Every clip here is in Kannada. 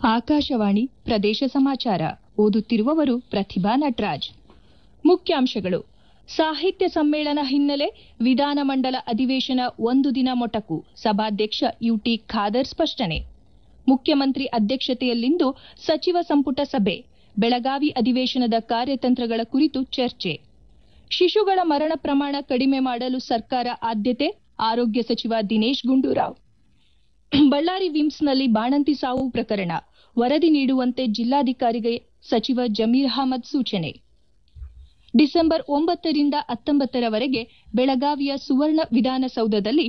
ಆಕಾಶವಾಣಿ ಪ್ರದೇಶ ಸಮಾಚಾರ ಓದುತ್ತಿರುವವರು ಪ್ರತಿಭಾ ನಟರಾಜ್ ಮುಖ್ಯಾಂಶಗಳು ಸಾಹಿತ್ಯ ಸಮ್ಮೇಳನ ಹಿನ್ನೆಲೆ ವಿಧಾನಮಂಡಲ ಅಧಿವೇಶನ ಒಂದು ದಿನ ಮೊಟಕು ಸಭಾಧ್ಯಕ್ಷ ಯುಟಿ ಖಾದರ್ ಸ್ಪಷ್ಟನೆ ಮುಖ್ಯಮಂತ್ರಿ ಅಧ್ಯಕ್ಷತೆಯಲ್ಲಿಂದು ಸಚಿವ ಸಂಪುಟ ಸಭೆ ಬೆಳಗಾವಿ ಅಧಿವೇಶನದ ಕಾರ್ಯತಂತ್ರಗಳ ಕುರಿತು ಚರ್ಚೆ ಶಿಶುಗಳ ಮರಣ ಪ್ರಮಾಣ ಕಡಿಮೆ ಮಾಡಲು ಸರ್ಕಾರ ಆದ್ಯತೆ ಆರೋಗ್ಯ ಸಚಿವ ದಿನೇಶ್ ಗುಂಡೂರಾವ್ ಬಳ್ಳಾರಿ ವಿಮ್ಸ್ನಲ್ಲಿ ಬಾಣಂತಿ ಸಾವು ಪ್ರಕರಣ ವರದಿ ನೀಡುವಂತೆ ಜಿಲ್ಲಾಧಿಕಾರಿಗೆ ಸಚಿವ ಜಮೀರ್ ಅಹಮದ್ ಸೂಚನೆ ಡಿಸೆಂಬರ್ ಒಂಬತ್ತರಿಂದ ಹತ್ತೊಂಬತ್ತರವರೆಗೆ ಬೆಳಗಾವಿಯ ಸುವರ್ಣ ವಿಧಾನಸೌಧದಲ್ಲಿ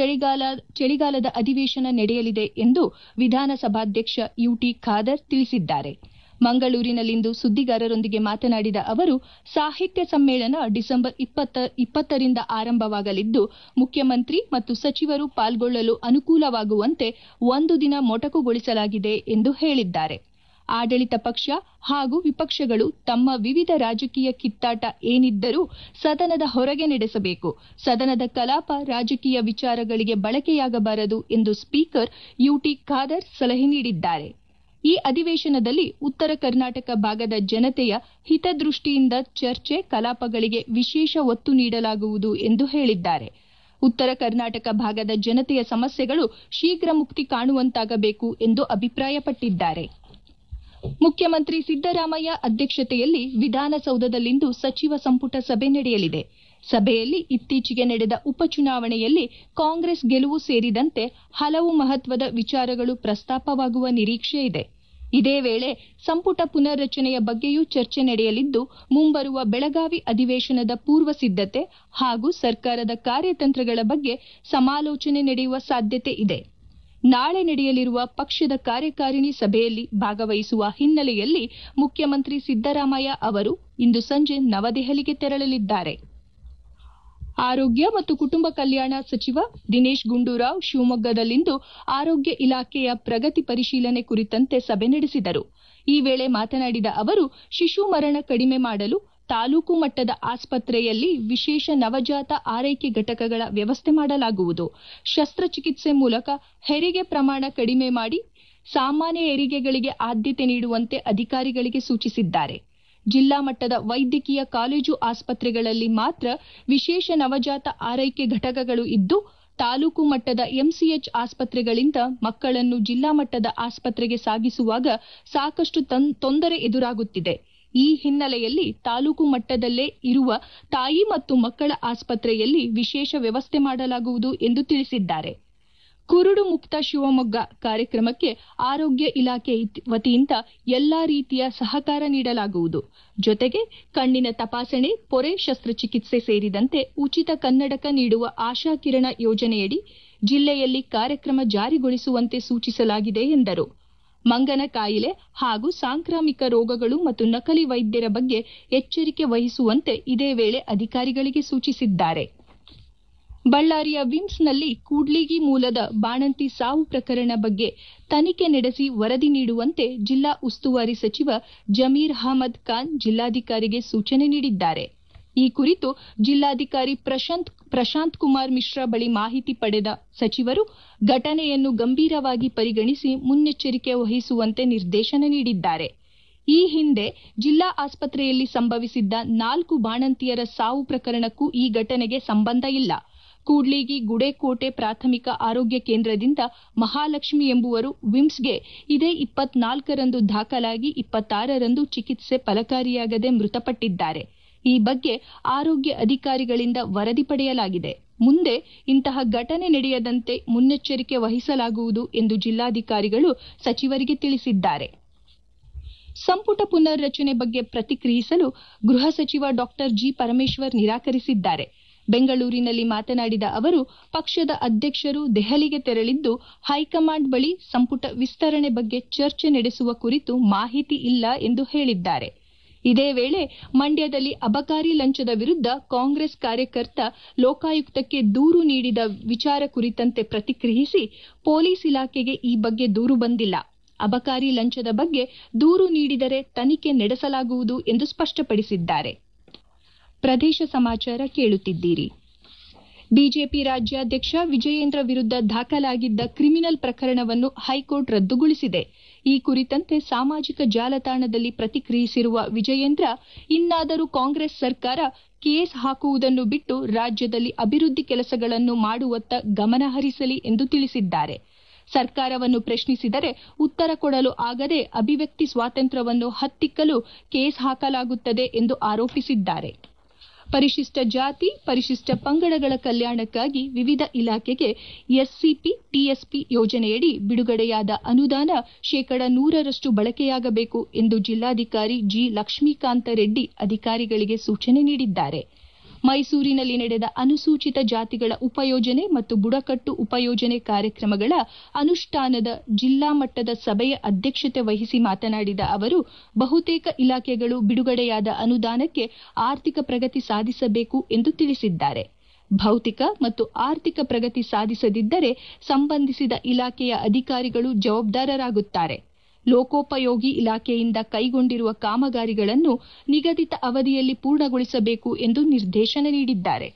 ಚಳಿಗಾಲದ ಅಧಿವೇಶನ ನಡೆಯಲಿದೆ ಎಂದು ವಿಧಾನಸಭಾಧ್ಯಕ್ಷ ಯುಟಿ ಖಾದರ್ ತಿಳಿಸಿದ್ದಾರೆ ಮಂಗಳೂರಿನಲ್ಲಿಂದು ಸುದ್ದಿಗಾರರೊಂದಿಗೆ ಮಾತನಾಡಿದ ಅವರು ಸಾಹಿತ್ಯ ಸಮ್ಮೇಳನ ಡಿಸೆಂಬರ್ ಇಪ್ಪತ್ತರಿಂದ ಆರಂಭವಾಗಲಿದ್ದು ಮುಖ್ಯಮಂತ್ರಿ ಮತ್ತು ಸಚಿವರು ಪಾಲ್ಗೊಳ್ಳಲು ಅನುಕೂಲವಾಗುವಂತೆ ಒಂದು ದಿನ ಮೊಟಕುಗೊಳಿಸಲಾಗಿದೆ ಎಂದು ಹೇಳಿದ್ದಾರೆ ಆಡಳಿತ ಪಕ್ಷ ಹಾಗೂ ವಿಪಕ್ಷಗಳು ತಮ್ಮ ವಿವಿಧ ರಾಜಕೀಯ ಕಿತ್ತಾಟ ಏನಿದ್ದರೂ ಸದನದ ಹೊರಗೆ ನಡೆಸಬೇಕು ಸದನದ ಕಲಾಪ ರಾಜಕೀಯ ವಿಚಾರಗಳಿಗೆ ಬಳಕೆಯಾಗಬಾರದು ಎಂದು ಸ್ಪೀಕರ್ ಯುಟಿ ಖಾದರ್ ಸಲಹೆ ನೀಡಿದ್ದಾರೆ ಈ ಅಧಿವೇಶನದಲ್ಲಿ ಉತ್ತರ ಕರ್ನಾಟಕ ಭಾಗದ ಜನತೆಯ ಹಿತದೃಷ್ಟಿಯಿಂದ ಚರ್ಚೆ ಕಲಾಪಗಳಿಗೆ ವಿಶೇಷ ಒತ್ತು ನೀಡಲಾಗುವುದು ಎಂದು ಹೇಳಿದ್ದಾರೆ ಉತ್ತರ ಕರ್ನಾಟಕ ಭಾಗದ ಜನತೆಯ ಸಮಸ್ಯೆಗಳು ಶೀಘ್ರ ಮುಕ್ತಿ ಕಾಣುವಂತಾಗಬೇಕು ಎಂದು ಅಭಿಪ್ರಾಯಪಟ್ಟಿದ್ದಾರೆ ಮುಖ್ಯಮಂತ್ರಿ ಸಿದ್ದರಾಮಯ್ಯ ಅಧ್ಯಕ್ಷತೆಯಲ್ಲಿ ವಿಧಾನಸೌಧದಲ್ಲಿಂದು ಸಚಿವ ಸಂಪುಟ ಸಭೆ ನಡೆಯಲಿದೆ ಸಭೆಯಲ್ಲಿ ಇತ್ತೀಚೆಗೆ ನಡೆದ ಉಪಚುನಾವಣೆಯಲ್ಲಿ ಕಾಂಗ್ರೆಸ್ ಗೆಲುವು ಸೇರಿದಂತೆ ಹಲವು ಮಹತ್ವದ ವಿಚಾರಗಳು ಪ್ರಸ್ತಾಪವಾಗುವ ನಿರೀಕ್ಷೆ ಇದೆ ಇದೇ ವೇಳೆ ಸಂಪುಟ ಪುನರ್ರಚನೆಯ ಬಗ್ಗೆಯೂ ಚರ್ಚೆ ನಡೆಯಲಿದ್ದು ಮುಂಬರುವ ಬೆಳಗಾವಿ ಅಧಿವೇಶನದ ಪೂರ್ವ ಸಿದ್ದತೆ ಹಾಗೂ ಸರ್ಕಾರದ ಕಾರ್ಯತಂತ್ರಗಳ ಬಗ್ಗೆ ಸಮಾಲೋಚನೆ ನಡೆಯುವ ಸಾಧ್ಯತೆ ಇದೆ ನಾಳೆ ನಡೆಯಲಿರುವ ಪಕ್ಷದ ಕಾರ್ಯಕಾರಿಣಿ ಸಭೆಯಲ್ಲಿ ಭಾಗವಹಿಸುವ ಹಿನ್ನೆಲೆಯಲ್ಲಿ ಮುಖ್ಯಮಂತ್ರಿ ಸಿದ್ದರಾಮಯ್ಯ ಅವರು ಇಂದು ಸಂಜೆ ನವದೆಹಲಿಗೆ ತೆರಳಲಿದ್ದಾರೆ ಆರೋಗ್ಯ ಮತ್ತು ಕುಟುಂಬ ಕಲ್ಯಾಣ ಸಚಿವ ದಿನೇಶ್ ಗುಂಡೂರಾವ್ ಶಿವಮೊಗ್ಗದಲ್ಲಿಂದು ಆರೋಗ್ಯ ಇಲಾಖೆಯ ಪ್ರಗತಿ ಪರಿಶೀಲನೆ ಕುರಿತಂತೆ ಸಭೆ ನಡೆಸಿದರು ಈ ವೇಳೆ ಮಾತನಾಡಿದ ಅವರು ಶಿಶು ಮರಣ ಕಡಿಮೆ ಮಾಡಲು ತಾಲೂಕು ಮಟ್ಟದ ಆಸ್ಪತ್ರೆಯಲ್ಲಿ ವಿಶೇಷ ನವಜಾತ ಆರೈಕೆ ಘಟಕಗಳ ವ್ಯವಸ್ಥೆ ಮಾಡಲಾಗುವುದು ಶಸ್ತ್ರಚಿಕಿತ್ಸೆ ಮೂಲಕ ಹೆರಿಗೆ ಪ್ರಮಾಣ ಕಡಿಮೆ ಮಾಡಿ ಸಾಮಾನ್ಯ ಹೆರಿಗೆಗಳಿಗೆ ಆದ್ಯತೆ ನೀಡುವಂತೆ ಅಧಿಕಾರಿಗಳಿಗೆ ಸೂಚಿಸಿದ್ದಾರೆ ಜಿಲ್ಲಾ ಮಟ್ಟದ ವೈದ್ಯಕೀಯ ಕಾಲೇಜು ಆಸ್ಪತ್ರೆಗಳಲ್ಲಿ ಮಾತ್ರ ವಿಶೇಷ ನವಜಾತ ಆರೈಕೆ ಘಟಕಗಳು ಇದ್ದು ತಾಲೂಕು ಮಟ್ಟದ ಎಂಸಿಎಚ್ ಆಸ್ಪತ್ರೆಗಳಿಂದ ಮಕ್ಕಳನ್ನು ಜಿಲ್ಲಾ ಮಟ್ಟದ ಆಸ್ಪತ್ರೆಗೆ ಸಾಗಿಸುವಾಗ ಸಾಕಷ್ಟು ತೊಂದರೆ ಎದುರಾಗುತ್ತಿದೆ ಈ ಹಿನ್ನೆಲೆಯಲ್ಲಿ ತಾಲೂಕು ಮಟ್ಟದಲ್ಲೇ ಇರುವ ತಾಯಿ ಮತ್ತು ಮಕ್ಕಳ ಆಸ್ಪತ್ರೆಯಲ್ಲಿ ವಿಶೇಷ ವ್ಯವಸ್ಥೆ ಮಾಡಲಾಗುವುದು ಎಂದು ತಿಳಿಸಿದ್ದಾರೆ ಕುರುಡು ಮುಕ್ತ ಶಿವಮೊಗ್ಗ ಕಾರ್ಯಕ್ರಮಕ್ಕೆ ಆರೋಗ್ಯ ಇಲಾಖೆ ವತಿಯಿಂದ ಎಲ್ಲಾ ರೀತಿಯ ಸಹಕಾರ ನೀಡಲಾಗುವುದು ಜೊತೆಗೆ ಕಣ್ಣಿನ ತಪಾಸಣೆ ಪೊರೆ ಶಸ್ತ್ರಚಿಕಿತ್ಸೆ ಸೇರಿದಂತೆ ಉಚಿತ ಕನ್ನಡಕ ನೀಡುವ ಆಶಾ ಕಿರಣ ಯೋಜನೆಯಡಿ ಜಿಲ್ಲೆಯಲ್ಲಿ ಕಾರ್ಯಕ್ರಮ ಜಾರಿಗೊಳಿಸುವಂತೆ ಸೂಚಿಸಲಾಗಿದೆ ಎಂದರು ಮಂಗನ ಕಾಯಿಲೆ ಹಾಗೂ ಸಾಂಕ್ರಾಮಿಕ ರೋಗಗಳು ಮತ್ತು ನಕಲಿ ವೈದ್ಯರ ಬಗ್ಗೆ ಎಚ್ಚರಿಕೆ ವಹಿಸುವಂತೆ ಇದೇ ವೇಳೆ ಅಧಿಕಾರಿಗಳಿಗೆ ಸೂಚಿಸಿದ್ದಾರೆ ಬಳ್ಳಾರಿಯ ವಿಮ್ಸ್ನಲ್ಲಿ ಕೂಡ್ಲಿಗಿ ಮೂಲದ ಬಾಣಂತಿ ಸಾವು ಪ್ರಕರಣ ಬಗ್ಗೆ ತನಿಖೆ ನಡೆಸಿ ವರದಿ ನೀಡುವಂತೆ ಜಿಲ್ಲಾ ಉಸ್ತುವಾರಿ ಸಚಿವ ಜಮೀರ್ ಅಹಮದ್ ಖಾನ್ ಜಿಲ್ಲಾಧಿಕಾರಿಗೆ ಸೂಚನೆ ನೀಡಿದ್ದಾರೆ ಈ ಕುರಿತು ಜಿಲ್ಲಾಧಿಕಾರಿ ಪ್ರಶಾಂತ್ ಕುಮಾರ್ ಮಿಶ್ರಾ ಬಳಿ ಮಾಹಿತಿ ಪಡೆದ ಸಚಿವರು ಘಟನೆಯನ್ನು ಗಂಭೀರವಾಗಿ ಪರಿಗಣಿಸಿ ಮುನ್ನೆಚ್ಚರಿಕೆ ವಹಿಸುವಂತೆ ನಿರ್ದೇಶನ ನೀಡಿದ್ದಾರೆ ಈ ಹಿಂದೆ ಜಿಲ್ಲಾ ಆಸ್ಪತ್ರೆಯಲ್ಲಿ ಸಂಭವಿಸಿದ್ದ ನಾಲ್ಕು ಬಾಣಂತಿಯರ ಸಾವು ಪ್ರಕರಣಕ್ಕೂ ಈ ಘಟನೆಗೆ ಸಂಬಂಧ ಇಲ್ಲ ಕೂಡ್ಲಿಗಿ ಗುಡೇಕೋಟೆ ಪ್ರಾಥಮಿಕ ಆರೋಗ್ಯ ಕೇಂದ್ರದಿಂದ ಮಹಾಲಕ್ಷ್ಮಿ ಎಂಬುವರು ವಿಮ್ಸ್ಗೆ ಇದೇ ಇಪ್ಪತ್ನಾಲ್ಕರಂದು ದಾಖಲಾಗಿ ಇಪ್ಪತ್ತಾರರಂದು ಚಿಕಿತ್ಸೆ ಫಲಕಾರಿಯಾಗದೆ ಮೃತಪಟ್ಟಿದ್ದಾರೆ ಈ ಬಗ್ಗೆ ಆರೋಗ್ಯ ಅಧಿಕಾರಿಗಳಿಂದ ವರದಿ ಪಡೆಯಲಾಗಿದೆ ಮುಂದೆ ಇಂತಹ ಘಟನೆ ನಡೆಯದಂತೆ ಮುನ್ನೆಚ್ಚರಿಕೆ ವಹಿಸಲಾಗುವುದು ಎಂದು ಜಿಲ್ಲಾಧಿಕಾರಿಗಳು ಸಚಿವರಿಗೆ ತಿಳಿಸಿದ್ದಾರೆ ಸಂಪುಟ ಪುನರ್ರಚನೆ ಬಗ್ಗೆ ಪ್ರತಿಕ್ರಿಯಿಸಲು ಗೃಹ ಸಚಿವ ಡಾ ಜಿ ಪರಮೇಶ್ವರ್ ನಿರಾಕರಿಸಿದ್ದಾರೆ ಬೆಂಗಳೂರಿನಲ್ಲಿ ಮಾತನಾಡಿದ ಅವರು ಪಕ್ಷದ ಅಧ್ಯಕ್ಷರು ದೆಹಲಿಗೆ ತೆರಳಿದ್ದು ಹೈಕಮಾಂಡ್ ಬಳಿ ಸಂಪುಟ ವಿಸ್ತರಣೆ ಬಗ್ಗೆ ಚರ್ಚೆ ನಡೆಸುವ ಕುರಿತು ಮಾಹಿತಿ ಇಲ್ಲ ಎಂದು ಹೇಳಿದ್ದಾರೆ ಇದೇ ವೇಳೆ ಮಂಡ್ಯದಲ್ಲಿ ಅಬಕಾರಿ ಲಂಚದ ವಿರುದ್ಧ ಕಾಂಗ್ರೆಸ್ ಕಾರ್ಯಕರ್ತ ಲೋಕಾಯುಕ್ತಕ್ಕೆ ದೂರು ನೀಡಿದ ವಿಚಾರ ಕುರಿತಂತೆ ಪ್ರತಿಕ್ರಿಯಿಸಿ ಪೊಲೀಸ್ ಇಲಾಖೆಗೆ ಈ ಬಗ್ಗೆ ದೂರು ಬಂದಿಲ್ಲ ಅಬಕಾರಿ ಲಂಚದ ಬಗ್ಗೆ ದೂರು ನೀಡಿದರೆ ತನಿಖೆ ನಡೆಸಲಾಗುವುದು ಎಂದು ಸ್ಪಷ್ಟಪಡಿಸಿದ್ದಾರೆ ಪ್ರದೇಶ ಸಮಾಚಾರ ಕೇಳುತ್ತಿದ್ದೀರಿ ಬಿಜೆಪಿ ರಾಜ್ಯಾಧ್ಯಕ್ಷ ವಿಜಯೇಂದ್ರ ವಿರುದ್ಧ ದಾಖಲಾಗಿದ್ದ ಕ್ರಿಮಿನಲ್ ಪ್ರಕರಣವನ್ನು ಹೈಕೋರ್ಟ್ ರದ್ದುಗೊಳಿಸಿದೆ ಈ ಕುರಿತಂತೆ ಸಾಮಾಜಿಕ ಜಾಲತಾಣದಲ್ಲಿ ಪ್ರತಿಕ್ರಿಯಿಸಿರುವ ವಿಜಯೇಂದ್ರ ಇನ್ನಾದರೂ ಕಾಂಗ್ರೆಸ್ ಸರ್ಕಾರ ಕೇಸ್ ಹಾಕುವುದನ್ನು ಬಿಟ್ಟು ರಾಜ್ಯದಲ್ಲಿ ಅಭಿವೃದ್ಧಿ ಕೆಲಸಗಳನ್ನು ಮಾಡುವತ್ತ ಗಮನ ಹರಿಸಲಿ ಎಂದು ತಿಳಿಸಿದ್ದಾರೆ ಸರ್ಕಾರವನ್ನು ಪ್ರಶ್ನಿಸಿದರೆ ಉತ್ತರ ಕೊಡಲು ಆಗದೆ ಅಭಿವ್ಯಕ್ತಿ ಸ್ವಾತಂತ್ರ್ಯವನ್ನು ಹತ್ತಿಕ್ಕಲು ಕೇಸ್ ಹಾಕಲಾಗುತ್ತದೆ ಎಂದು ಆರೋಪಿಸಿದ್ದಾರೆ ಪರಿಶಿಷ್ಟ ಜಾತಿ ಪರಿಶಿಷ್ಟ ಪಂಗಡಗಳ ಕಲ್ಯಾಣಕ್ಕಾಗಿ ವಿವಿಧ ಇಲಾಖೆಗೆ ಎಸ್ಸಿಪಿ ಟಿಎಸ್ಪಿ ಯೋಜನೆಯಡಿ ಬಿಡುಗಡೆಯಾದ ಅನುದಾನ ಶೇಕಡ ನೂರರಷ್ಟು ಬಳಕೆಯಾಗಬೇಕು ಎಂದು ಜಿಲ್ಲಾಧಿಕಾರಿ ಜಿ ಲಕ್ಷ್ಮೀಕಾಂತ ರೆಡ್ಡಿ ಅಧಿಕಾರಿಗಳಿಗೆ ಸೂಚನೆ ನೀಡಿದ್ದಾರೆ ಮೈಸೂರಿನಲ್ಲಿ ನಡೆದ ಅನುಸೂಚಿತ ಜಾತಿಗಳ ಉಪಯೋಜನೆ ಮತ್ತು ಬುಡಕಟ್ಟು ಉಪಯೋಜನೆ ಕಾರ್ಯಕ್ರಮಗಳ ಅನುಷ್ಠಾನದ ಜಿಲ್ಲಾ ಮಟ್ಟದ ಸಭೆಯ ಅಧ್ಯಕ್ಷತೆ ವಹಿಸಿ ಮಾತನಾಡಿದ ಅವರು ಬಹುತೇಕ ಇಲಾಖೆಗಳು ಬಿಡುಗಡೆಯಾದ ಅನುದಾನಕ್ಕೆ ಆರ್ಥಿಕ ಪ್ರಗತಿ ಸಾಧಿಸಬೇಕು ಎಂದು ತಿಳಿಸಿದ್ದಾರೆ ಭೌತಿಕ ಮತ್ತು ಆರ್ಥಿಕ ಪ್ರಗತಿ ಸಾಧಿಸದಿದ್ದರೆ ಸಂಬಂಧಿಸಿದ ಇಲಾಖೆಯ ಅಧಿಕಾರಿಗಳು ಜವಾಬ್ದಾರರಾಗುತ್ತಾರೆ ಲೋಕೋಪಯೋಗಿ ಇಲಾಖೆಯಿಂದ ಕೈಗೊಂಡಿರುವ ಕಾಮಗಾರಿಗಳನ್ನು ನಿಗದಿತ ಅವಧಿಯಲ್ಲಿ ಪೂರ್ಣಗೊಳಿಸಬೇಕು ಎಂದು ನಿರ್ದೇಶನ ನೀಡಿದ್ದಾರೆ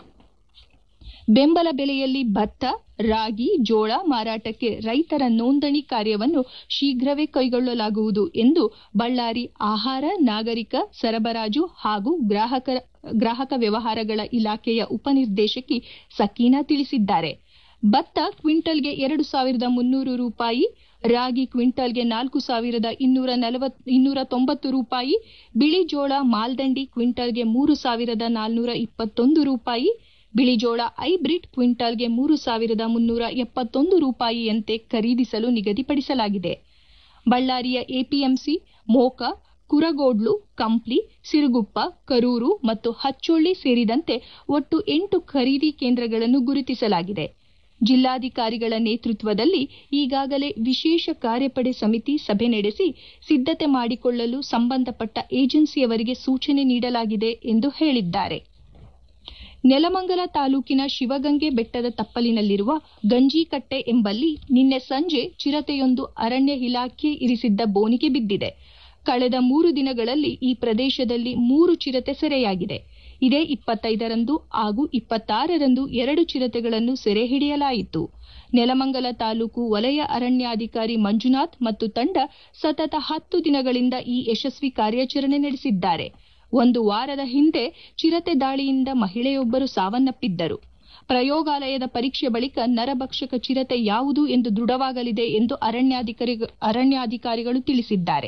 ಬೆಂಬಲ ಬೆಲೆಯಲ್ಲಿ ಭತ್ತ ರಾಗಿ ಜೋಳ ಮಾರಾಟಕ್ಕೆ ರೈತರ ನೋಂದಣಿ ಕಾರ್ಯವನ್ನು ಶೀಘ್ರವೇ ಕೈಗೊಳ್ಳಲಾಗುವುದು ಎಂದು ಬಳ್ಳಾರಿ ಆಹಾರ ನಾಗರಿಕ ಸರಬರಾಜು ಹಾಗೂ ಗ್ರಾಹಕ ವ್ಯವಹಾರಗಳ ಇಲಾಖೆಯ ಉಪನಿರ್ದೇಶಕಿ ಸಕೀನಾ ತಿಳಿಸಿದ್ದಾರೆ ಭತ್ತ ಕ್ವಿಂಟಲ್ಗೆ ಎರಡು ಸಾವಿರದ ಮುನ್ನೂರು ರೂಪಾಯಿ ರಾಗಿ ಕ್ವಿಂಟಲ್ಗೆ ನಾಲ್ಕು ಸಾವಿರದ ಇನ್ನೂರ ಇನ್ನೂರ ತೊಂಬತ್ತು ರೂಪಾಯಿ ಬಿಳಿ ಜೋಳ ಮಾಲ್ದಂಡಿ ಕ್ವಿಂಟಲ್ಗೆ ಮೂರು ಸಾವಿರದ ನಾಲ್ನೂರ ಇಪ್ಪತ್ತೊಂದು ರೂಪಾಯಿ ಬಿಳಿಜೋಳ ಹೈಬ್ರಿಡ್ ಕ್ವಿಂಟಲ್ಗೆ ಮೂರು ಸಾವಿರದ ಮುನ್ನೂರ ಎಪ್ಪತ್ತೊಂದು ರೂಪಾಯಿಯಂತೆ ಖರೀದಿಸಲು ನಿಗದಿಪಡಿಸಲಾಗಿದೆ ಬಳ್ಳಾರಿಯ ಎಪಿಎಂಸಿ ಮೋಕ ಕುರಗೋಡ್ಲು ಕಂಪ್ಲಿ ಸಿರುಗುಪ್ಪ ಕರೂರು ಮತ್ತು ಹಚ್ಚೊಳ್ಳಿ ಸೇರಿದಂತೆ ಒಟ್ಟು ಎಂಟು ಖರೀದಿ ಕೇಂದ್ರಗಳನ್ನು ಗುರುತಿಸಲಾಗಿದೆ ಜಿಲ್ಲಾಧಿಕಾರಿಗಳ ನೇತೃತ್ವದಲ್ಲಿ ಈಗಾಗಲೇ ವಿಶೇಷ ಕಾರ್ಯಪಡೆ ಸಮಿತಿ ಸಭೆ ನಡೆಸಿ ಸಿದ್ದತೆ ಮಾಡಿಕೊಳ್ಳಲು ಸಂಬಂಧಪಟ್ಟ ಏಜೆನ್ಸಿಯವರಿಗೆ ಸೂಚನೆ ನೀಡಲಾಗಿದೆ ಎಂದು ಹೇಳಿದ್ದಾರೆ ನೆಲಮಂಗಲ ತಾಲೂಕಿನ ಶಿವಗಂಗೆ ಬೆಟ್ಟದ ತಪ್ಪಲಿನಲ್ಲಿರುವ ಗಂಜಿಕಟ್ಟೆ ಎಂಬಲ್ಲಿ ನಿನ್ನೆ ಸಂಜೆ ಚಿರತೆಯೊಂದು ಅರಣ್ಯ ಇಲಾಖೆ ಇರಿಸಿದ್ದ ಬೋನಿಗೆ ಬಿದ್ದಿದೆ ಕಳೆದ ಮೂರು ದಿನಗಳಲ್ಲಿ ಈ ಪ್ರದೇಶದಲ್ಲಿ ಮೂರು ಚಿರತೆ ಸೆರೆಯಾಗಿದೆ ಇದೇ ಇಪ್ಪತ್ತೈದರಂದು ಹಾಗೂ ಇಪ್ಪತ್ತಾರರಂದು ಎರಡು ಚಿರತೆಗಳನ್ನು ಸೆರೆ ಹಿಡಿಯಲಾಯಿತು ನೆಲಮಂಗಲ ತಾಲೂಕು ವಲಯ ಅರಣ್ಯಾಧಿಕಾರಿ ಮಂಜುನಾಥ್ ಮತ್ತು ತಂಡ ಸತತ ಹತ್ತು ದಿನಗಳಿಂದ ಈ ಯಶಸ್ವಿ ಕಾರ್ಯಾಚರಣೆ ನಡೆಸಿದ್ದಾರೆ ಒಂದು ವಾರದ ಹಿಂದೆ ಚಿರತೆ ದಾಳಿಯಿಂದ ಮಹಿಳೆಯೊಬ್ಬರು ಸಾವನ್ನಪ್ಪಿದ್ದರು ಪ್ರಯೋಗಾಲಯದ ಪರೀಕ್ಷೆ ಬಳಿಕ ನರಭಕ್ಷಕ ಚಿರತೆ ಯಾವುದು ಎಂದು ದೃಢವಾಗಲಿದೆ ಎಂದು ಅರಣ್ಯಾಧಿಕಾರಿಗಳು ತಿಳಿಸಿದ್ದಾರೆ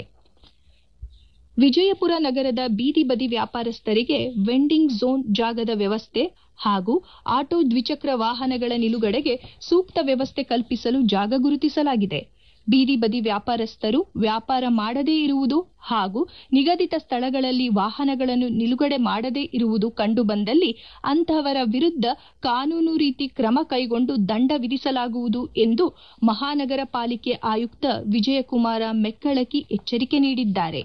ವಿಜಯಪುರ ನಗರದ ಬೀದಿ ಬದಿ ವ್ಯಾಪಾರಸ್ಥರಿಗೆ ವೆಂಡಿಂಗ್ ಝೋನ್ ಜಾಗದ ವ್ಯವಸ್ಥೆ ಹಾಗೂ ಆಟೋ ದ್ವಿಚಕ್ರ ವಾಹನಗಳ ನಿಲುಗಡೆಗೆ ಸೂಕ್ತ ವ್ಯವಸ್ಥೆ ಕಲ್ಪಿಸಲು ಜಾಗ ಗುರುತಿಸಲಾಗಿದೆ ಬೀದಿ ಬದಿ ವ್ಯಾಪಾರಸ್ಥರು ವ್ಯಾಪಾರ ಮಾಡದೇ ಇರುವುದು ಹಾಗೂ ನಿಗದಿತ ಸ್ಥಳಗಳಲ್ಲಿ ವಾಹನಗಳನ್ನು ನಿಲುಗಡೆ ಮಾಡದೇ ಇರುವುದು ಕಂಡುಬಂದಲ್ಲಿ ಅಂತಹವರ ವಿರುದ್ಧ ಕಾನೂನು ರೀತಿ ಕ್ರಮ ಕೈಗೊಂಡು ದಂಡ ವಿಧಿಸಲಾಗುವುದು ಎಂದು ಮಹಾನಗರ ಪಾಲಿಕೆ ಆಯುಕ್ತ ವಿಜಯಕುಮಾರ ಮೆಕ್ಕಳಕಿ ಎಚ್ಚರಿಕೆ ನೀಡಿದ್ದಾರೆ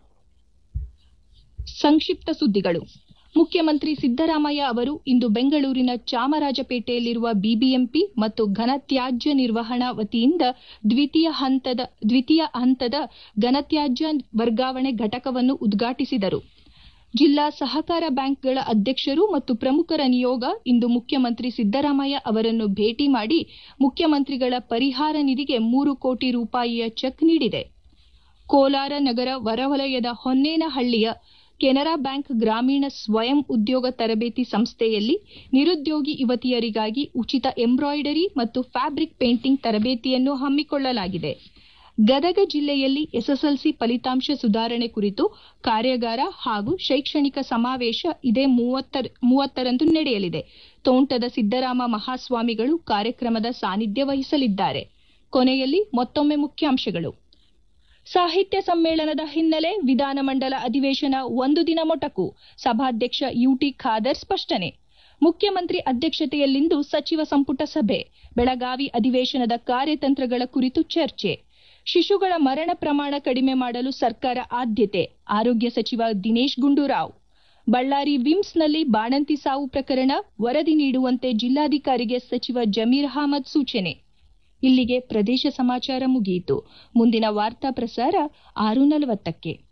ಸಂಕ್ಷಿಪ್ತ ಸುದ್ದಿಗಳು ಮುಖ್ಯಮಂತ್ರಿ ಸಿದ್ದರಾಮಯ್ಯ ಅವರು ಇಂದು ಬೆಂಗಳೂರಿನ ಚಾಮರಾಜಪೇಟೆಯಲ್ಲಿರುವ ಬಿಬಿಎಂಪಿ ಮತ್ತು ಘನತ್ಯಾಜ್ಯ ನಿರ್ವಹಣಾ ವತಿಯಿಂದ ದ್ವಿತೀಯ ಹಂತದ ದ್ವಿತೀಯ ಹಂತದ ಘನತ್ಯಾಜ್ಯ ವರ್ಗಾವಣೆ ಘಟಕವನ್ನು ಉದ್ಘಾಟಿಸಿದರು ಜಿಲ್ಲಾ ಸಹಕಾರ ಬ್ಯಾಂಕ್ಗಳ ಅಧ್ಯಕ್ಷರು ಮತ್ತು ಪ್ರಮುಖರ ನಿಯೋಗ ಇಂದು ಮುಖ್ಯಮಂತ್ರಿ ಸಿದ್ದರಾಮಯ್ಯ ಅವರನ್ನು ಭೇಟಿ ಮಾಡಿ ಮುಖ್ಯಮಂತ್ರಿಗಳ ಪರಿಹಾರ ನಿಧಿಗೆ ಮೂರು ಕೋಟಿ ರೂಪಾಯಿಯ ಚೆಕ್ ನೀಡಿದೆ ಕೋಲಾರ ನಗರ ಹೊರವಲಯದ ಹೊನ್ನೇನಹಳ್ಳಿಯ ಕೆನರಾ ಬ್ಯಾಂಕ್ ಗ್ರಾಮೀಣ ಸ್ವಯಂ ಉದ್ಯೋಗ ತರಬೇತಿ ಸಂಸ್ಥೆಯಲ್ಲಿ ನಿರುದ್ಯೋಗಿ ಯುವತಿಯರಿಗಾಗಿ ಉಚಿತ ಎಂಬ್ರಾಯ್ಡರಿ ಮತ್ತು ಫ್ಯಾಬ್ರಿಕ್ ಪೇಂಟಿಂಗ್ ತರಬೇತಿಯನ್ನು ಹಮ್ಮಿಕೊಳ್ಳಲಾಗಿದೆ ಗದಗ ಜಿಲ್ಲೆಯಲ್ಲಿ ಎಸ್ಎಸ್ಎಲ್ಸಿ ಫಲಿತಾಂಶ ಸುಧಾರಣೆ ಕುರಿತು ಕಾರ್ಯಾಗಾರ ಹಾಗೂ ಶೈಕ್ಷಣಿಕ ಸಮಾವೇಶ ಇದೇ ಮೂವತ್ತರಂದು ನಡೆಯಲಿದೆ ತೋಂಟದ ಸಿದ್ದರಾಮ ಮಹಾಸ್ವಾಮಿಗಳು ಕಾರ್ಯಕ್ರಮದ ಸಾನ್ನಿಧ್ಯ ವಹಿಸಲಿದ್ದಾರೆ ಕೊನೆಯಲ್ಲಿ ಮತ್ತೊಮ್ಮೆ ಮುಖ್ಯಾಂಶಗಳು ಸಾಹಿತ್ಯ ಸಮ್ಮೇಳನದ ಹಿನ್ನೆಲೆ ವಿಧಾನಮಂಡಲ ಅಧಿವೇಶನ ಒಂದು ದಿನ ಮೊಟಕು ಸಭಾಧ್ಯಕ್ಷ ಯುಟಿ ಖಾದರ್ ಸ್ಪಷ್ಟನೆ ಮುಖ್ಯಮಂತ್ರಿ ಅಧ್ಯಕ್ಷತೆಯಲ್ಲಿಂದು ಸಚಿವ ಸಂಪುಟ ಸಭೆ ಬೆಳಗಾವಿ ಅಧಿವೇಶನದ ಕಾರ್ಯತಂತ್ರಗಳ ಕುರಿತು ಚರ್ಚೆ ಶಿಶುಗಳ ಮರಣ ಪ್ರಮಾಣ ಕಡಿಮೆ ಮಾಡಲು ಸರ್ಕಾರ ಆದ್ಯತೆ ಆರೋಗ್ಯ ಸಚಿವ ದಿನೇಶ್ ಗುಂಡೂರಾವ್ ಬಳ್ಳಾರಿ ವಿಮ್ಸ್ನಲ್ಲಿ ಬಾಣಂತಿ ಸಾವು ಪ್ರಕರಣ ವರದಿ ನೀಡುವಂತೆ ಜಿಲ್ಲಾಧಿಕಾರಿಗೆ ಸಚಿವ ಜಮೀರ್ ಅಹಮದ್ ಸೂಚನೆ ಇಲ್ಲಿಗೆ ಪ್ರದೇಶ ಸಮಾಚಾರ ಮುಗಿಯಿತು ಮುಂದಿನ ವಾರ್ತಾ ಪ್ರಸಾರ ಆರು ನಲವತ್ತಕ್ಕೆ